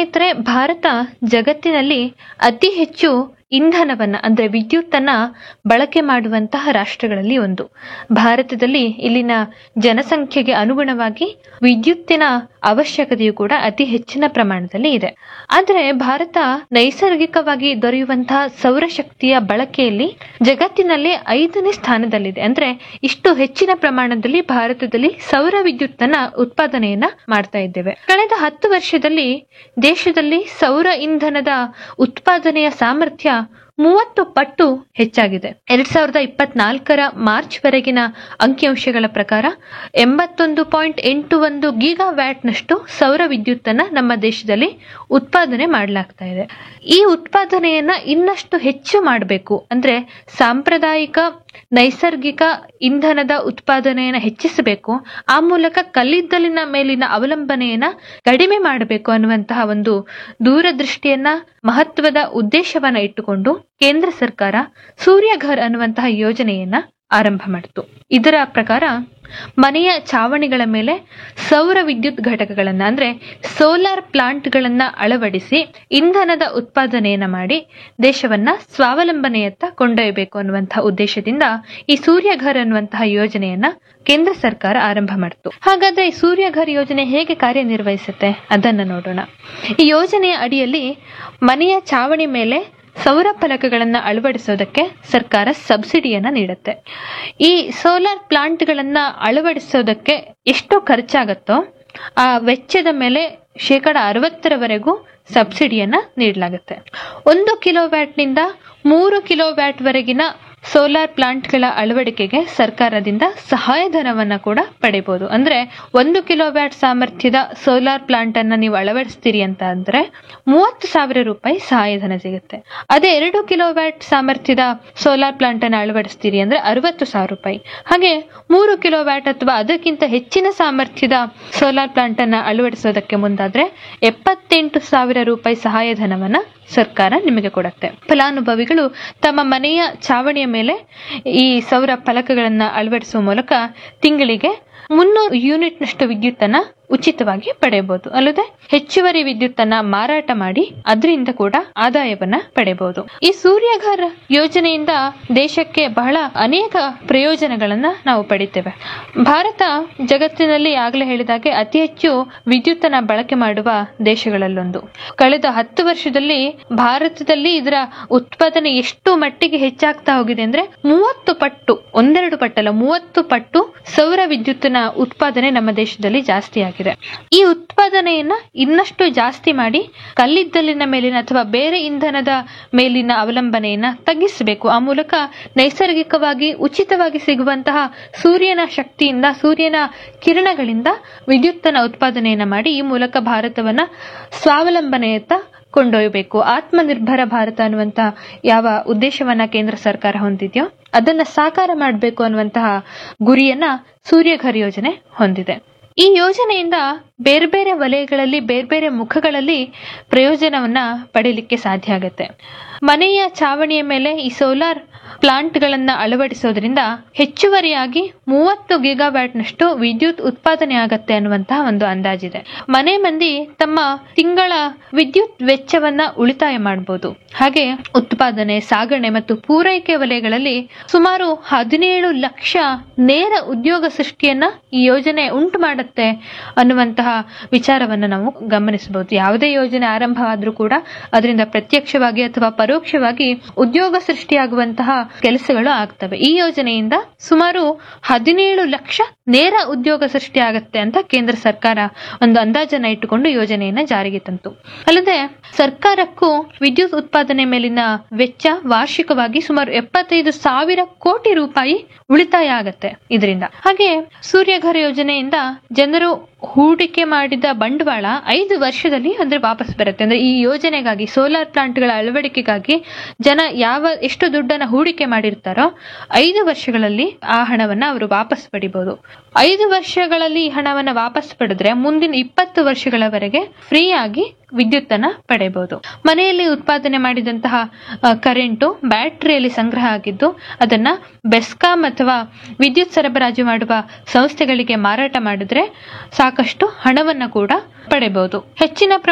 ಸ್ನೇಹಿತರೆ ಭಾರತ ಜಗತ್ತಿನಲ್ಲಿ ಅತಿ ಹೆಚ್ಚು ಇಂಧನವನ್ನ ಅಂದ್ರೆ ವಿದ್ಯುತ್ತನ್ನ ಬಳಕೆ ಮಾಡುವಂತಹ ರಾಷ್ಟ್ರಗಳಲ್ಲಿ ಒಂದು ಭಾರತದಲ್ಲಿ ಇಲ್ಲಿನ ಜನಸಂಖ್ಯೆಗೆ ಅನುಗುಣವಾಗಿ ವಿದ್ಯುತ್ತಿನ ಅವಶ್ಯಕತೆಯು ಕೂಡ ಅತಿ ಹೆಚ್ಚಿನ ಪ್ರಮಾಣದಲ್ಲಿ ಇದೆ ಆದರೆ ಭಾರತ ನೈಸರ್ಗಿಕವಾಗಿ ದೊರೆಯುವಂತಹ ಸೌರಶಕ್ತಿಯ ಬಳಕೆಯಲ್ಲಿ ಜಗತ್ತಿನಲ್ಲಿ ಐದನೇ ಸ್ಥಾನದಲ್ಲಿದೆ ಅಂದ್ರೆ ಇಷ್ಟು ಹೆಚ್ಚಿನ ಪ್ರಮಾಣದಲ್ಲಿ ಭಾರತದಲ್ಲಿ ಸೌರ ವಿದ್ಯುತ್ತನ್ನ ಉತ್ಪಾದನೆಯನ್ನ ಮಾಡ್ತಾ ಇದ್ದೇವೆ ಕಳೆದ ಹತ್ತು ವರ್ಷದಲ್ಲಿ ದೇಶದಲ್ಲಿ ಸೌರ ಇಂಧನದ ಉತ್ಪಾದನೆಯ ಸಾಮರ್ಥ್ಯ ಮೂವತ್ತು ಪಟ್ಟು ಹೆಚ್ಚಾಗಿದೆ ಎರಡ್ ಸಾವಿರದ ಇಪ್ಪತ್ನಾಲ್ಕರ ಮಾರ್ಚ್ ವರೆಗಿನ ಅಂಕಿಅಂಶಗಳ ಪ್ರಕಾರ ಎಂಬತ್ತೊಂದು ಪಾಯಿಂಟ್ ಎಂಟು ಒಂದು ಗೀಗಾ ವ್ಯಾಟ್ನಷ್ಟು ಸೌರ ವಿದ್ಯುತ್ತನ್ನ ನಮ್ಮ ದೇಶದಲ್ಲಿ ಉತ್ಪಾದನೆ ಮಾಡಲಾಗ್ತಾ ಇದೆ ಈ ಉತ್ಪಾದನೆಯನ್ನ ಇನ್ನಷ್ಟು ಹೆಚ್ಚು ಮಾಡಬೇಕು ಅಂದ್ರೆ ಸಾಂಪ್ರದಾಯಿಕ ನೈಸರ್ಗಿಕ ಇಂಧನದ ಉತ್ಪಾದನೆಯನ್ನು ಹೆಚ್ಚಿಸಬೇಕು ಆ ಮೂಲಕ ಕಲ್ಲಿದ್ದಲಿನ ಮೇಲಿನ ಅವಲಂಬನೆಯನ್ನ ಕಡಿಮೆ ಮಾಡಬೇಕು ಅನ್ನುವಂತಹ ಒಂದು ದೂರದೃಷ್ಟಿಯನ್ನ ಮಹತ್ವದ ಉದ್ದೇಶವನ್ನ ಇಟ್ಟುಕೊಂಡು ಕೇಂದ್ರ ಸರ್ಕಾರ ಸೂರ್ಯಘರ್ ಅನ್ನುವಂತಹ ಯೋಜನೆಯನ್ನ ಆರಂಭ ಮಾಡಿತು ಇದರ ಪ್ರಕಾರ ಮನೆಯ ಚಾವಣಿಗಳ ಮೇಲೆ ಸೌರ ವಿದ್ಯುತ್ ಘಟಕಗಳನ್ನ ಅಂದ್ರೆ ಸೋಲಾರ್ ಪ್ಲಾಂಟ್ಗಳನ್ನ ಅಳವಡಿಸಿ ಇಂಧನದ ಉತ್ಪಾದನೆಯನ್ನ ಮಾಡಿ ದೇಶವನ್ನ ಸ್ವಾವಲಂಬನೆಯತ್ತ ಕೊಂಡೊಯ್ಯಬೇಕು ಅನ್ನುವಂತಹ ಉದ್ದೇಶದಿಂದ ಈ ಸೂರ್ಯಘರ್ ಅನ್ನುವಂತಹ ಯೋಜನೆಯನ್ನ ಕೇಂದ್ರ ಸರ್ಕಾರ ಆರಂಭ ಮಾಡಿತು ಹಾಗಾದ್ರೆ ಈ ಸೂರ್ಯಘರ್ ಯೋಜನೆ ಹೇಗೆ ಕಾರ್ಯನಿರ್ವಹಿಸುತ್ತೆ ಅದನ್ನ ನೋಡೋಣ ಈ ಯೋಜನೆಯ ಅಡಿಯಲ್ಲಿ ಮನೆಯ ಚಾವಣಿ ಮೇಲೆ ಸೌರ ಫಲಕಗಳನ್ನ ಅಳವಡಿಸೋದಕ್ಕೆ ಸರ್ಕಾರ ಸಬ್ಸಿಡಿಯನ್ನ ನೀಡುತ್ತೆ ಈ ಸೋಲಾರ್ ಪ್ಲಾಂಟ್ಗಳನ್ನ ಅಳವಡಿಸೋದಕ್ಕೆ ಎಷ್ಟು ಖರ್ಚಾಗತ್ತೋ ಆ ವೆಚ್ಚದ ಮೇಲೆ ಶೇಕಡ ಅರವತ್ತರವರೆಗೂ ಸಬ್ಸಿಡಿಯನ್ನ ನೀಡಲಾಗುತ್ತೆ ಒಂದು ಕಿಲೋ ವ್ಯಾಟ್ನಿಂದ ಮೂರು ಕಿಲೋ ವ್ಯಾಟ್ ವರೆಗಿನ ಸೋಲಾರ್ ಪ್ಲಾಂಟ್ಗಳ ಅಳವಡಿಕೆಗೆ ಸರ್ಕಾರದಿಂದ ಸಹಾಯಧನವನ್ನ ಕೂಡ ಪಡಿಬಹುದು ಅಂದ್ರೆ ಒಂದು ಕಿಲೋ ವ್ಯಾಟ್ ಸಾಮರ್ಥ್ಯದ ಸೋಲಾರ್ ಪ್ಲಾಂಟ್ ಅನ್ನ ನೀವು ಅಳವಡಿಸ್ತೀರಿ ಅಂತ ಅಂದ್ರೆ ಮೂವತ್ತು ಸಾವಿರ ರೂಪಾಯಿ ಸಹಾಯಧನ ಸಿಗುತ್ತೆ ಅದೇ ಎರಡು ಕಿಲೋ ವ್ಯಾಟ್ ಸಾಮರ್ಥ್ಯದ ಸೋಲಾರ್ ಪ್ಲಾಂಟ್ ಅನ್ನ ಅಳವಡಿಸ್ತೀರಿ ಅಂದ್ರೆ ಅರವತ್ತು ಸಾವಿರ ರೂಪಾಯಿ ಹಾಗೆ ಮೂರು ಕಿಲೋ ವ್ಯಾಟ್ ಅಥವಾ ಅದಕ್ಕಿಂತ ಹೆಚ್ಚಿನ ಸಾಮರ್ಥ್ಯದ ಸೋಲಾರ್ ಪ್ಲಾಂಟ್ ಅನ್ನ ಅಳವಡಿಸೋದಕ್ಕೆ ಮುಂದಾದ್ರೆ ಎಪ್ಪತ್ತೆಂಟು ಸಾವಿರ ರೂಪಾಯಿ ಸಹಾಯಧನವನ್ನ ಸರ್ಕಾರ ನಿಮಗೆ ಕೊಡುತ್ತೆ ಫಲಾನುಭವಿಗಳು ತಮ್ಮ ಮನೆಯ ಚಾವಣಿಯ ಮೇಲೆ ಈ ಸೌರ ಫಲಕಗಳನ್ನ ಅಳವಡಿಸುವ ಮೂಲಕ ತಿಂಗಳಿಗೆ ಮುನ್ನೂರು ಯೂನಿಟ್ನಷ್ಟು ವಿದ್ಯುತ್ತನ್ನ ಉಚಿತವಾಗಿ ಪಡೆಯಬಹುದು ಅಲ್ಲದೆ ಹೆಚ್ಚುವರಿ ವಿದ್ಯುತ್ತನ್ನ ಮಾರಾಟ ಮಾಡಿ ಅದರಿಂದ ಕೂಡ ಆದಾಯವನ್ನ ಪಡೆಯಬಹುದು ಈ ಸೂರ್ಯಘರ್ ಯೋಜನೆಯಿಂದ ದೇಶಕ್ಕೆ ಬಹಳ ಅನೇಕ ಪ್ರಯೋಜನಗಳನ್ನ ನಾವು ಪಡಿತೇವೆ ಭಾರತ ಜಗತ್ತಿನಲ್ಲಿ ಆಗ್ಲೇ ಹೇಳಿದಾಗೆ ಅತಿ ಹೆಚ್ಚು ವಿದ್ಯುತ್ತನ್ನ ಬಳಕೆ ಮಾಡುವ ದೇಶಗಳಲ್ಲೊಂದು ಕಳೆದ ಹತ್ತು ವರ್ಷದಲ್ಲಿ ಭಾರತದಲ್ಲಿ ಇದರ ಉತ್ಪಾದನೆ ಎಷ್ಟು ಮಟ್ಟಿಗೆ ಹೆಚ್ಚಾಗ್ತಾ ಹೋಗಿದೆ ಅಂದ್ರೆ ಮೂವತ್ತು ಪಟ್ಟು ಒಂದೆರಡು ಪಟ್ಟಲ್ಲ ಮೂವತ್ತು ಪಟ್ಟು ಸೌರ ವಿದ್ಯುತ್ತಿನ ಉತ್ಪಾದನೆ ನಮ್ಮ ದೇಶದಲ್ಲಿ ಜಾಸ್ತಿ ಆಗಿದೆ ಈ ಉತ್ಪಾದನೆಯನ್ನ ಇನ್ನಷ್ಟು ಜಾಸ್ತಿ ಮಾಡಿ ಕಲ್ಲಿದ್ದಲಿನ ಮೇಲಿನ ಅಥವಾ ಬೇರೆ ಇಂಧನದ ಮೇಲಿನ ಅವಲಂಬನೆಯನ್ನ ತಗ್ಗಿಸಬೇಕು ಆ ಮೂಲಕ ನೈಸರ್ಗಿಕವಾಗಿ ಉಚಿತವಾಗಿ ಸಿಗುವಂತಹ ಸೂರ್ಯನ ಶಕ್ತಿಯಿಂದ ಸೂರ್ಯನ ಕಿರಣಗಳಿಂದ ವಿದ್ಯುತ್ತನ ಉತ್ಪಾದನೆಯನ್ನ ಮಾಡಿ ಈ ಮೂಲಕ ಭಾರತವನ್ನ ಸ್ವಾವಲಂಬನೆಯತ್ತ ಕೊಂಡೊಯ್ಯಬೇಕು ಆತ್ಮನಿರ್ಭರ ಭಾರತ ಅನ್ನುವಂತ ಯಾವ ಉದ್ದೇಶವನ್ನ ಕೇಂದ್ರ ಸರ್ಕಾರ ಹೊಂದಿದೆಯೋ ಅದನ್ನ ಸಾಕಾರ ಮಾಡಬೇಕು ಅನ್ನುವಂತಹ ಗುರಿಯನ್ನ ಸೂರ್ಯಘರ್ ಯೋಜನೆ ಹೊಂದಿದೆ ಈ ಯೋಜನೆಯಿಂದ ಬೇರೆ ಬೇರೆ ವಲಯಗಳಲ್ಲಿ ಬೇರೆ ಬೇರೆ ಮುಖಗಳಲ್ಲಿ ಪ್ರಯೋಜನವನ್ನ ಪಡೀಲಿಕ್ಕೆ ಸಾಧ್ಯ ಆಗುತ್ತೆ ಮನೆಯ ಚಾವಣಿಯ ಮೇಲೆ ಈ ಸೋಲಾರ್ ಪ್ಲಾಂಟ್ಗಳನ್ನ ಅಳವಡಿಸೋದ್ರಿಂದ ಹೆಚ್ಚುವರಿಯಾಗಿ ಮೂವತ್ತು ಗಿಗಾವ್ಯಾಟ್ನಷ್ಟು ವಿದ್ಯುತ್ ಉತ್ಪಾದನೆ ಆಗತ್ತೆ ಅನ್ನುವಂತಹ ಒಂದು ಅಂದಾಜಿದೆ ಮನೆ ಮಂದಿ ತಮ್ಮ ತಿಂಗಳ ವಿದ್ಯುತ್ ವೆಚ್ಚವನ್ನ ಉಳಿತಾಯ ಮಾಡಬಹುದು ಹಾಗೆ ಉತ್ಪಾದನೆ ಸಾಗಣೆ ಮತ್ತು ಪೂರೈಕೆ ವಲಯಗಳಲ್ಲಿ ಸುಮಾರು ಹದಿನೇಳು ಲಕ್ಷ ನೇರ ಉದ್ಯೋಗ ಸೃಷ್ಟಿಯನ್ನ ಈ ಯೋಜನೆ ಉಂಟು ಮಾಡುತ್ತೆ ಅನ್ನುವಂತಹ ವಿಚಾರವನ್ನ ನಾವು ಗಮನಿಸಬಹುದು ಯಾವುದೇ ಯೋಜನೆ ಆರಂಭವಾದ್ರೂ ಕೂಡ ಅದರಿಂದ ಪ್ರತ್ಯಕ್ಷವಾಗಿ ಅಥವಾ ಪರೋಕ್ಷವಾಗಿ ಉದ್ಯೋಗ ಸೃಷ್ಟಿಯಾಗುವಂತಹ ಕೆಲಸಗಳು ಆಗ್ತವೆ ಈ ಯೋಜನೆಯಿಂದ ಸುಮಾರು ಹದಿನೇಳು ಲಕ್ಷ ನೇರ ಉದ್ಯೋಗ ಸೃಷ್ಟಿ ಆಗತ್ತೆ ಅಂತ ಕೇಂದ್ರ ಸರ್ಕಾರ ಒಂದು ಅಂದಾಜನ್ನ ಇಟ್ಟುಕೊಂಡು ಯೋಜನೆಯನ್ನ ಜಾರಿಗೆ ತಂತು ಅಲ್ಲದೆ ಸರ್ಕಾರಕ್ಕೂ ವಿದ್ಯುತ್ ಉತ್ಪಾದನೆ ಮೇಲಿನ ವೆಚ್ಚ ವಾರ್ಷಿಕವಾಗಿ ಸುಮಾರು ಎಪ್ಪತ್ತೈದು ಸಾವಿರ ಕೋಟಿ ರೂಪಾಯಿ ಉಳಿತಾಯ ಆಗತ್ತೆ ಇದರಿಂದ ಹಾಗೆ ಸೂರ್ಯಘರ್ ಯೋಜನೆಯಿಂದ ಜನರು ಹೂಡಿಕೆ ಮಾಡಿದ ಬಂಡವಾಳ ಐದು ವರ್ಷದಲ್ಲಿ ಅಂದ್ರೆ ವಾಪಸ್ ಬರುತ್ತೆ ಅಂದ್ರೆ ಈ ಯೋಜನೆಗಾಗಿ ಸೋಲಾರ್ ಪ್ಲಾಂಟ್ಗಳ ಅಳವಡಿಕೆಗಾಗಿ ಜನ ಯಾವ ಎಷ್ಟು ದುಡ್ಡನ್ನ ಹೂಡಿಕೆ ಮಾಡಿರ್ತಾರೋ ಐದು ವರ್ಷಗಳಲ್ಲಿ ಆ ಹಣವನ್ನ ಅವರು ವಾಪಸ್ ಪಡಿಬಹುದು ಐದು ವರ್ಷಗಳಲ್ಲಿ ಈ ಹಣವನ್ನ ವಾಪಸ್ ಪಡೆದ್ರೆ ಮುಂದಿನ ಇಪ್ಪತ್ತು ವರ್ಷಗಳವರೆಗೆ ಫ್ರೀ ಆಗಿ ವಿದ್ಯುತ್ತನ್ನ ಪಡೆಯಬಹುದು ಮನೆಯಲ್ಲಿ ಉತ್ಪಾದನೆ ಮಾಡಿದಂತಹ ಆ, ಕರೆಂಟು ಬ್ಯಾಟರಿಯಲ್ಲಿ ಸಂಗ್ರಹ ಆಗಿದ್ದು ಅದನ್ನ ಬೆಸ್ಕಾಂ ಅಥವಾ ವಿದ್ಯುತ್ ಸರಬರಾಜು ಮಾಡುವ ಸಂಸ್ಥೆಗಳಿಗೆ ಮಾರಾಟ ಮಾಡಿದ್ರೆ ಸಾಕಷ್ಟು ಹಣವನ್ನ ಕೂಡ ಪಡೆಯಬಹುದು ಹೆಚ್ಚಿನ